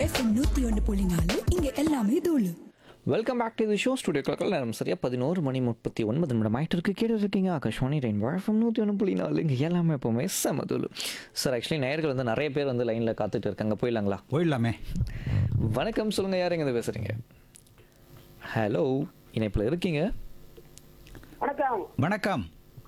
FM நூத்தி ஒன்னு புள்ளி நாலு இங்க எல்லாமே தூளு welcome back to the show studio கிளக்கில் நேரம் சரியாக பதினோரு மணி முப்பத்தி ஒன்பது நிமிடம் ஆகிட்டு இருக்கு கேட்டு இருக்கீங்க ஆகாஷ்வாணி ரெயின் வாழ்ஃபம் நூற்றி ஒன்று புள்ளி நாலு இங்கே எல்லாமே எப்போவுமே செமதுலு சார் ஆக்சுவலி நேயர்கள் வந்து நிறைய பேர் வந்து லைனில் காத்துட்டு இருக்காங்க போயிடலாங்களா போயிடலாமே வணக்கம் சொல்லுங்கள் யார் எங்கே பேசுகிறீங்க ஹலோ இணைப்பில் இருக்கீங்க வணக்கம் வணக்கம்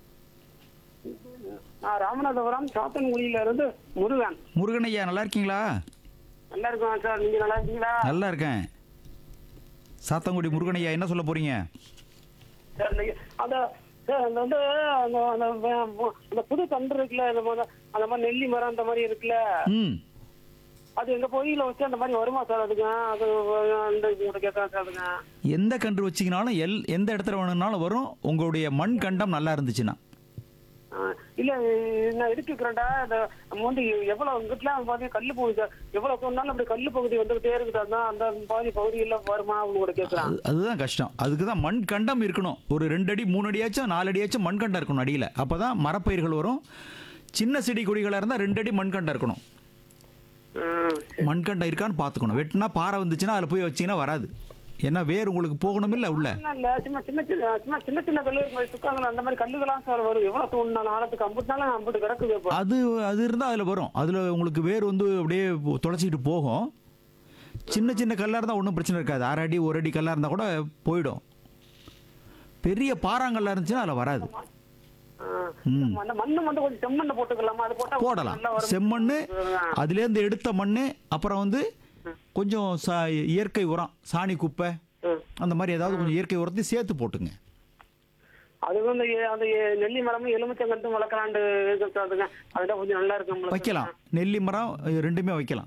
நான் ராமநாதபுரம் சாத்தன்குடியில இருந்து முருகன் முருகன் ஐயா நல்லா இருக்கீங்களா நல்லா இருக்கோம் சார் நீங்க நல்லா இருக்கீங்களா நல்லா இருக்கேன் சாத்தங்குடி முருகன் ஐயா என்ன சொல்ல போறீங்க சார் நீங்க அந்த சார் அந்த வந்து அந்த அந்த வே- அந்த புது தண்டு இருக்குல்ல அந்த மாதிரி அந்த மாதிரி நெல்லி மரம் அந்த மாதிரி இருக்குல்ல ம் அது எங்க கோயில வச்சு அந்த மாதிரி வருமா சார் அதுங்க அது அந்த உங்கள்கிட்ட கேட்கலாம் சார் அதுங்க எந்த கன்று வச்சிங்கனாலும் எல் எந்த இடத்துல வேணும்னாலும் வரும் உங்களுடைய மண் கண்டம் நல்லா இருந்துச்சுன்னா ஆ, இல்ல நான் எடுத்து இருக்கிறேன்டா அந்த நம்ம வந்து எவ்வளவு இங்கிட்டலாம் பாத்தீங்கன்னா கல்லு போகுது சார் எவ்வளவு சொன்னாலும் அப்படி கல்லு பகுதி வந்துகிட்டே இருக்குது அதான் அந்த பாதி பகுதியெல்லாம் வருமா உங்களோட கேட்கலாம் அது அதுதான் கஷ்டம் அதுக்கு தான் மண் கண்டம் இருக்கணும் ஒரு ரெண்டு அடி மூணு அடியாச்சும் நாலு அடியாச்சும் மண் கண்டம் இருக்கணும் அடியில் அப்போ தான் மரப்பயிர்கள் வரும் சின்ன செடி கொடிகளாக இருந்தால் ரெண்டு அடி மண் கண்டம் இருக்கணும் மண் கண்டம் இருக்கான்னு பார்த்துக்கணும் வெட்டினா பாறை வந்துச்சுன்னா அதில் போய் வச்சீங்கன்னா வராது ஏன்னா வேர் உங்களுக்கு போகணும் இல்லை உள்ள இல்ல சும்மா சின்ன சின்ன சும்மா சின்ன சின்ன கல்லு மாதிரி சுக்காங்க அந்த மாதிரி கல்லுகளாம் சார் வரும் எவ்வளவு தோணுனாலும் ஆழத்துக்கு அம்புட்டாலும் அம்புட்டு கிடக்குது இப்போ அது அது இருந்தால் அதில் வரும் அதில் உங்களுக்கு வேர் வந்து அப்படியே தொலைச்சிக்கிட்டு போகும் சின்ன சின்ன கல்லாக இருந்தால் ஒன்றும் பிரச்சனை இருக்காது அரை அடி ஒரு அடி கல்லாக இருந்தால் கூட போயிடும் பெரிய பாறாங்கல்லாம் இருந்துச்சுன்னா அதில் வராது ஆ. ம். அந்த மண்ணு மட்டும் கொஞ்சம் செம்மண்ணை போட்டுக்கலாமா அது போட்டா போடலாம் நல்லா வரும். செம்மண் ஆ. அதுலேருந்து எடுத்த மண் அப்புறம் வந்து கொஞ்சம் சா இயற்கை உரம் சாணி குப்பை ம். அந்த மாதிரி ஏதாவது கொஞ்சம் இயற்கை உரத்தையும் சேர்த்து போட்டுங்க அது வந்து எ- அந்த எ- நெல்லி மரமும் எலுமிச்சங்கட்டும் வளர்க்கலாண்டு இருக்கு அதுங்க அதெல்லாம் கொஞ்சம் நல்லா இருக்கும் நம்மளுக்கு. வைக்கலாம் நெல்லி மரம் இது ரெண்டுமே வைக்கலாம்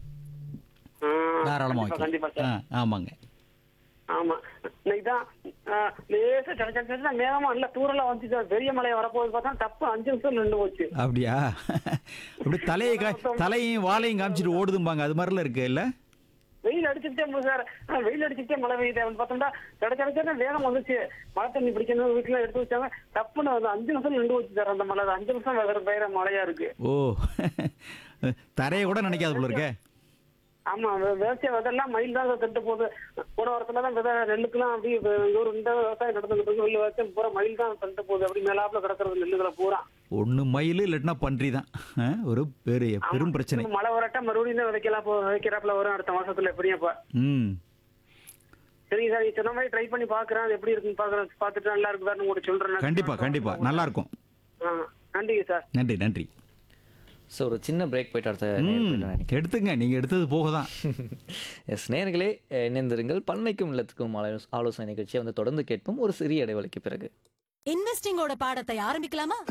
ஆ. தாராளமாக கண்டிப்பா, கண்டிப்பா வைக்கலாம் சார் ஆ ஆமாங்க ஆமா இன்னைக்கு தான் ஆ, லேசா சட சட சட மேகமா நல்ல தூரலா வந்து சார் பெரிய மலையை வரப்போகுது பார்த்தா தப்பு அஞ்சு நிமிஷம் நின்று போச்சு அப்படியா அப்படி தலையை கா தலையும் வாழையும் காமிச்சிட்டு ஓடுதும்பாங்க அது மாதிரிலாம் இருக்கு இல்ல வெயில் அடிச்சுட்டே போகுது சார் ஆ, வெயில் அடிச்சுட்டே மழை பெய்யுது அவன் பார்த்தோம்னா சட சட சட வேகம் வந்துச்சு மழை தண்ணி பிடிக்கணும் வீட்டுல எடுத்து வச்சாங்க தப்புன்னு வந்து அஞ்சு நிமிஷம் நின்று போச்சு சார் அந்த மழை அது அஞ்சு நிமிஷம் வேற பெய்யற மழையா இருக்கு ஓ தரையை கூட நினைக்காது போல இருக்கே ஆமா வே- விவசாய விதெல்லாம் மயில் தான் தட்டு போகுது போன வாரத்துல தான் விதை நெல்லுக்கெல்லாம் அப்படி இங்க ஒரு இந்த விவசாயம் நடந்துகிட்டு இருக்கு வெளில விவசாயம் பூரா மயில் தான் தட்டு போகுது அப்படி மேலாப்புல கிடக்கிறது நெல்லுகளை பூரா ஒன்று மயில் இல்லைன்னா பன்றி தான் ஆ, ஒரு பெரிய பெரும் பிரச்சனை மழை வரட்டா மறுபடியும் தான் விதைக்கலாம் போ- விதைக்கிறாப்புல வரும் அடுத்த மாசத்துல எப்படியும் இப்ப ம் சரிங்க சார் நீ சொன்ன மாதிரி ட்ரை பண்ணி பாக்குறேன் அது எப்படி இருக்குன்னு பாக்குறேன் பார்த்துட்டு நல்லா இருக்குதான்னு உங்களுக்கு சொல்றேன் கண்டிப்பா கண்டிப்பா நல்லா இருக்கும் ஆ, நன்றிங்க சார் நன்றி நன்றி ஸோ ஒரு சின்ன பிரேக் போயிட்டு அடுத்த நேயர் ம் போயிடலாம் நினைக்கிறேன் எடுத்துங்க நீங்க எடுத்தது போக தான் எஸ் நேயர்களே இணைந்திருங்கள் பண்ணைக்கும் இல்லத்துக்கும் ஆலோசனை நிகழ்ச்சியை வந்து தொடர்ந்து கேட்போம் ஒரு சிறிய இடைவெளிக்கு பிறகு இன்வெஸ்டிங்கோட பாடத்தை ஆரம்பிக்கலாமா